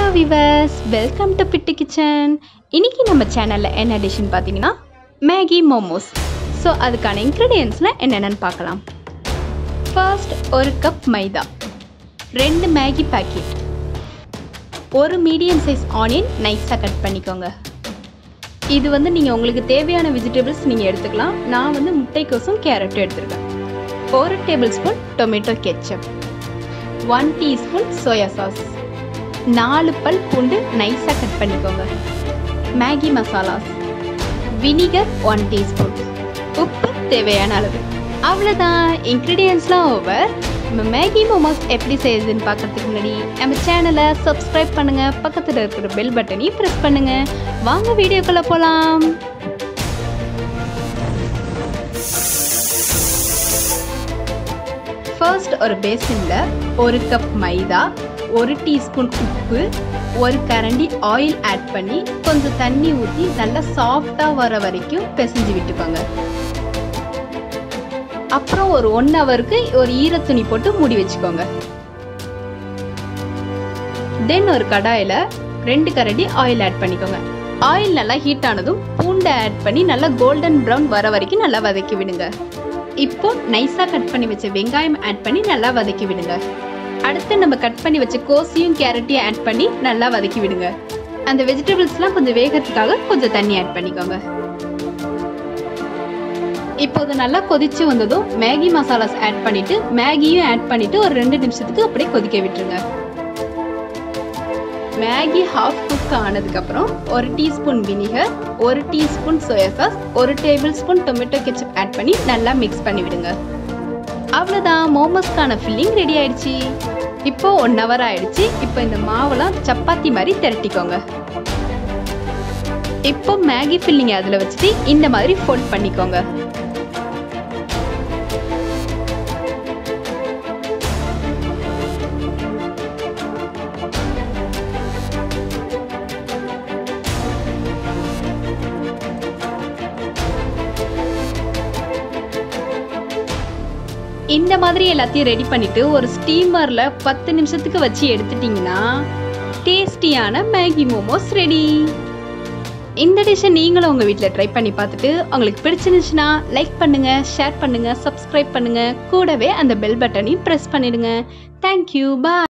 hello viewers welcome to Bittu kitchen இன்னைக்கு நம்ம சேனலில் என்ன டிஷ்ஷுன்னு பார்த்தீங்கன்னா மேகி மோமோஸ் ஸோ அதுக்கான இன்க்ரீடியன்ஸ்லாம் என்னென்னு பார்க்கலாம் ஃபர்ஸ்ட் ஒரு கப் மைதா ரெண்டு மேகி பாக்கெட் ஒரு மீடியம் சைஸ் ஆனியன் நைஸாக கட் பண்ணிக்கோங்க இது வந்து நீங்கள் உங்களுக்கு தேவையான வெஜிடபிள்ஸ் நீங்கள் எடுத்துக்கலாம் நான் வந்து முட்டைக்கோசும் கேரட்டும் எடுத்துருக்கேன் ஒரு tablespoon tomato ketchup one teaspoon soya sauce நாலு பல் பூண்டு நைஸாக கட் பண்ணிக்கோங்க Maggi masalas vinegar one teaspoon உப்பு தேவையான அளவு அவ்வளோதான் இன்க்ரீடியன்ஸ்லாம் ஓவர் நம்ம மேகி மோமோஸ் எப்படி செய்யுதுன்னு பார்க்கறதுக்கு முன்னாடி நம்ம சேனலை சப்ஸ்கிரைப் பண்ணுங்கள் பக்கத்தில் இருக்கிற பெல் பட்டனையும் ப்ரெஸ் பண்ணுங்கள் வாங்க வீடியோக்குள்ளே போகலாம் ஃபர்ஸ்ட் ஒரு பேசினில் ஒரு கப் மைதா ஒரு டீஸ்பூன் உப்பு ஒரு கரண்டி ஆயில் ஆட் பண்ணி கொஞ்சம் தண்ணி ஊற்றி நல்லா சாஃப்டாக வர வரைக்கும் பிசைஞ்சு விட்டுக்கோங்க அப்புறம் ஒரு ஒன் ஹவருக்கு ஒரு ஈரத்துணி போட்டு மூடி வச்சுக்கோங்க தென் ஒரு கடாயில் ரெண்டு கரண்டி ஆயில் ஆட் பண்ணிக்கோங்க ஆயில் நல்லா ஹீட் ஆனதும் பூண்டை ஆட் பண்ணி நல்லா கோல்டன் ப்ரௌன் வர வரைக்கும் நல்லா வதக்கி விடுங்க இப்போ நைஸாக கட் பண்ணி வச்ச வெங்காயம் ஆட் பண்ணி நல்லா வதக்கி விடுங்க அடுத்து நம்ம கட் பண்ணி வச்ச கோஸையும் கேரட்டையும் ஆட் பண்ணி நல்லா வதக்கி விடுங்க அந்த வெஜிடபிள்ஸ்லாம் கொஞ்சம் வேகிறதுக்காக கொஞ்சம் தண்ணி ஆட் பண்ணிக்கோங்க இப்போது நல்லா கொதிச்சு வந்ததும் மேகி மசாலாஸ் ஆட் பண்ணிட்டு மேகியும் ஆட் பண்ணிட்டு ஒரு ரெண்டு நிமிஷத்துக்கு அப்படியே கொதிக்க விட்டுருங்க மேகி ஹாஃப் குக் ஆனதுக்கப்புறம் ஒரு டீஸ்பூன் வினிகர் ஒரு டீஸ்பூன் சோயா சாஸ் ஒரு tablespoon tomato ketchup add பண்ணி நல்லா மிக்ஸ் பண்ணி விடுங்க அவ்வளோதான் மோமோஸ்க்கான ஃபில்லிங் ரெடி ஆயிடுச்சு இப்போ ஒன் ஹவர் ஆயிடுச்சு இப்போ இந்த மாவெல்லாம் சப்பாத்தி மாதிரி திரட்டிக்கோங்க இப்போ மேகி ஃபில்லிங் அதில் வச்சுட்டு இந்த மாதிரி ஃபோல்ட் பண்ணிக்கோங்க இந்த மாதிரி எல்லாத்தையும் ரெடி பண்ணிட்டு ஒரு ஸ்டீமரில் பத்து நிமிஷத்துக்கு வச்சு எடுத்துட்டிங்கன்னா டேஸ்டியான மேகி மோமோஸ் ரெடி இந்த டிஷ்ஷை நீங்களும் உங்கள் வீட்டில் ட்ரை பண்ணி பார்த்துட்டு உங்களுக்கு பிடிச்சிருந்துச்சுன்னா லைக் பண்ணுங்கள் ஷேர் பண்ணுங்கள் சப்ஸ்கிரைப் பண்ணுங்கள் கூடவே அந்த பெல் பட்டனையும் ப்ரெஸ் பண்ணிடுங்க தேங்க்யூ பாய்